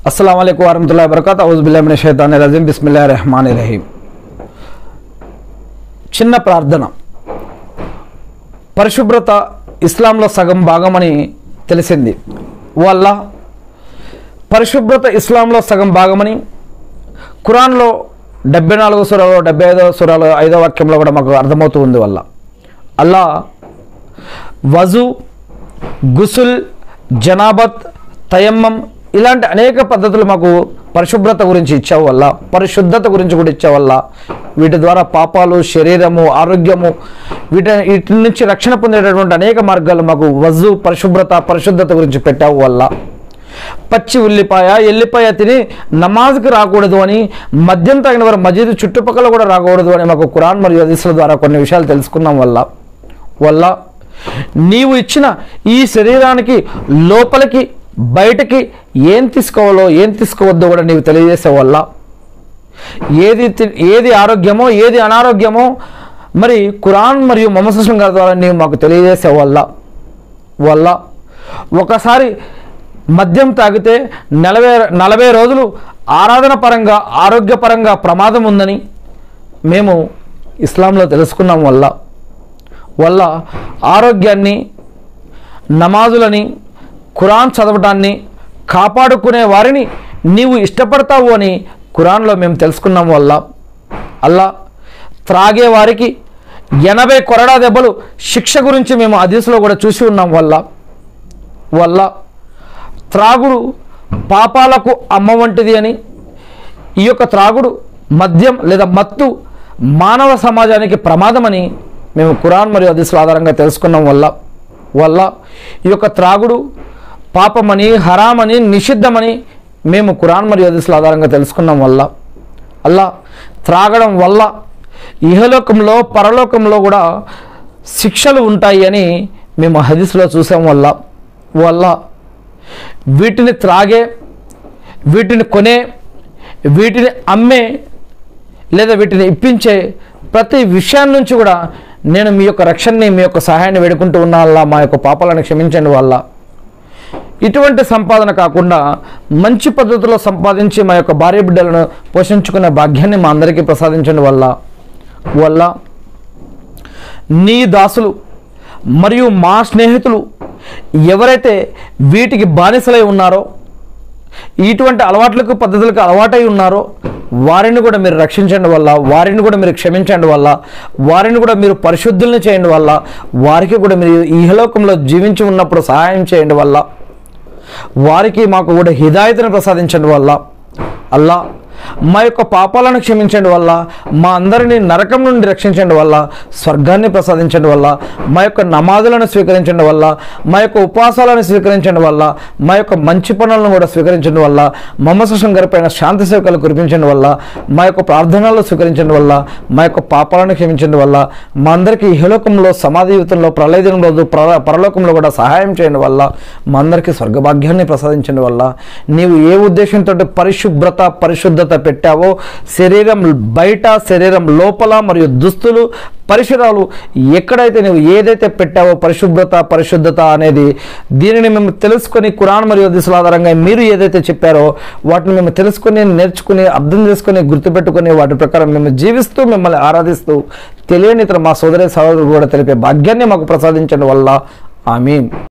అస్సలం అయికు వరహతుల్లా వరకత్ ఔజుబుల్లామిన షైతాన్ రజీం బిస్మిల్లా రెహమాన్ రహీం చిన్న ప్రార్థన పరిశుభ్రత ఇస్లాంలో సగం భాగమని తెలిసింది వల్ల పరిశుభ్రత ఇస్లాంలో సగం భాగమని ఖురాన్లో డెబ్బై నాలుగో సురాలో డెబ్బై ఐదవ సురాలో ఐదో వాక్యంలో కూడా మాకు అర్థమవుతూ ఉంది వల్ల అల్లా వజు గుసుల్ జనాబత్ తయమ్మం ఇలాంటి అనేక పద్ధతులు మాకు పరిశుభ్రత గురించి ఇచ్చావు వల్ల పరిశుద్ధత గురించి కూడా ఇచ్చావు వల్ల వీటి ద్వారా పాపాలు శరీరము ఆరోగ్యము వీటి వీటి నుంచి రక్షణ పొందేటటువంటి అనేక మార్గాలు మాకు వజు పరిశుభ్రత పరిశుద్ధత గురించి పెట్టావు వల్ల పచ్చి ఉల్లిపాయ ఎల్లిపాయ తిని నమాజ్కి రాకూడదు అని మద్యం తాగిన వారు మజీద్ చుట్టుపక్కల కూడా రాకూడదు అని మాకు ఖురాన్ మరియు హదీసుల ద్వారా కొన్ని విషయాలు తెలుసుకున్నాం వల్ల వల్ల నీవు ఇచ్చిన ఈ శరీరానికి లోపలికి బయటకి ఏం తీసుకోవాలో ఏం తీసుకోవద్దో కూడా నీవు తెలియజేసే వల్ల ఏది తి- ఏది ఆరోగ్యమో ఏది అనారోగ్యమో మరి ఖురాన్ మరియు మొహమ్మద్ గారి ద్వారా నీవు మాకు తెలియజేసే వల్ల వల్ల ఒకసారి మద్యం తాగితే నలభై నలభై రోజులు ఆరాధన పరంగా ఆరోగ్యపరంగా ప్రమాదం ఉందని మేము ఇస్లాంలో తెలుసుకున్నాం వల్ల వల్ల ఆరోగ్యాన్ని నమాజులని ఖురాన్ చదవటాన్ని కాపాడుకునే వారిని నీవు ఇష్టపడతావు అని ఖురాన్లో మేము తెలుసుకున్నాం వల్ల అల్లా త్రాగే వారికి ఎనభై కొరడా దెబ్బలు శిక్ష గురించి మేము అదీసులో కూడా చూసి ఉన్నాం వల్ల వల్ల త్రాగుడు పాపాలకు అమ్మ వంటిది అని ఈ యొక్క త్రాగుడు మద్యం లేదా మత్తు మానవ సమాజానికి ప్రమాదమని మేము ఖురాన్ మరియు హదీసుల ఆధారంగా తెలుసుకున్నాం వల్ల వల్ల ఈ యొక్క త్రాగుడు పాపమని హరామని నిషిద్ధమని మేము ఖురాన్ మరియు హదీసుల ఆధారంగా తెలుసుకున్నాం వల్ల అల్లా త్రాగడం వల్ల ఇహలోకంలో పరలోకంలో కూడా శిక్షలు ఉంటాయి అని మేము హదీసులో చూసాం వల్ల వల్ల వీటిని త్రాగే వీటిని కొనే వీటిని అమ్మే లేదా వీటిని ఇప్పించే ప్రతి విషయం నుంచి కూడా నేను మీ యొక్క రక్షణని మీ యొక్క సహాయాన్ని వేడుకుంటూ ఉన్న వల్ల మా యొక్క పాపాలను క్షమించండి వల్ల ఇటువంటి సంపాదన కాకుండా మంచి పద్ధతిలో సంపాదించి మా యొక్క భార్య బిడ్డలను పోషించుకునే భాగ్యాన్ని మా అందరికీ ప్రసాదించండి వల్ల వల్ల నీ దాసులు మరియు మా స్నేహితులు ఎవరైతే వీటికి బానిసలై ఉన్నారో ఇటువంటి అలవాట్లకు పద్ధతులకు అలవాటై ఉన్నారో వారిని కూడా మీరు రక్షించండి వల్ల వారిని కూడా మీరు క్షమించండి వల్ల వారిని కూడా మీరు పరిశుద్ధుల్ని చేయండి వల్ల వారికి కూడా మీరు ఇహలోకంలో జీవించి ఉన్నప్పుడు సహాయం చేయండి వల్ల వారికి మాకు కూడా హిదాయతను ప్రసాదించండి వల్ల అల్లా మా యొక్క పాపాలను క్షమించండి వల్ల మా అందరినీ నరకం నుండి రక్షించండి వల్ల స్వర్గాన్ని ప్రసాదించండి వల్ల మా యొక్క నమాజులను స్వీకరించండి వల్ల మా యొక్క ఉపవాసాలను స్వీకరించండి వల్ల మా యొక్క మంచి పనులను కూడా స్వీకరించండి వల్ల మమ్మసం గారి పైన శాంతి సేవకాలు కురిపించండి వల్ల మా యొక్క ప్రార్థనలు స్వీకరించండి వల్ల మా యొక్క పాపాలను క్షమించండి వల్ల మా అందరికీ ఇహలోకంలో సమాధి జీవితంలో ప్రళయ దినం రోజు ప్ర- పరలోకంలో కూడా సహాయం చేయండి వల్ల మా అందరికీ స్వర్గభాగ్యాన్ని ప్రసాదించండి వల్ల నీవు ఏ ఉద్దేశంతో పరిశుభ్రత పరిశుద్ధత పెట్టావో శరీరం బయట శరీరం లోపల మరియు దుస్తులు పరిసరాలు ఎక్కడైతే నువ్వు ఏదైతే పెట్టావో పరిశుభ్రత పరిశుద్ధత అనేది దీనిని మేము తెలుసుకొని కురాన్ మరియు దిశల ఆధారంగా మీరు ఏదైతే చెప్పారో వాటిని మేము తెలుసుకొని నేర్చుకుని అర్థం చేసుకొని గుర్తుపెట్టుకొని వాటి ప్రకారం మేము జీవిస్తూ మిమ్మల్ని ఆరాధిస్తూ తెలియని ఇతర మా సోదరి సహోదరులు కూడా తెలిపే భాగ్యాన్ని మాకు ప్రసాదించడం వల్ల ఆమీన్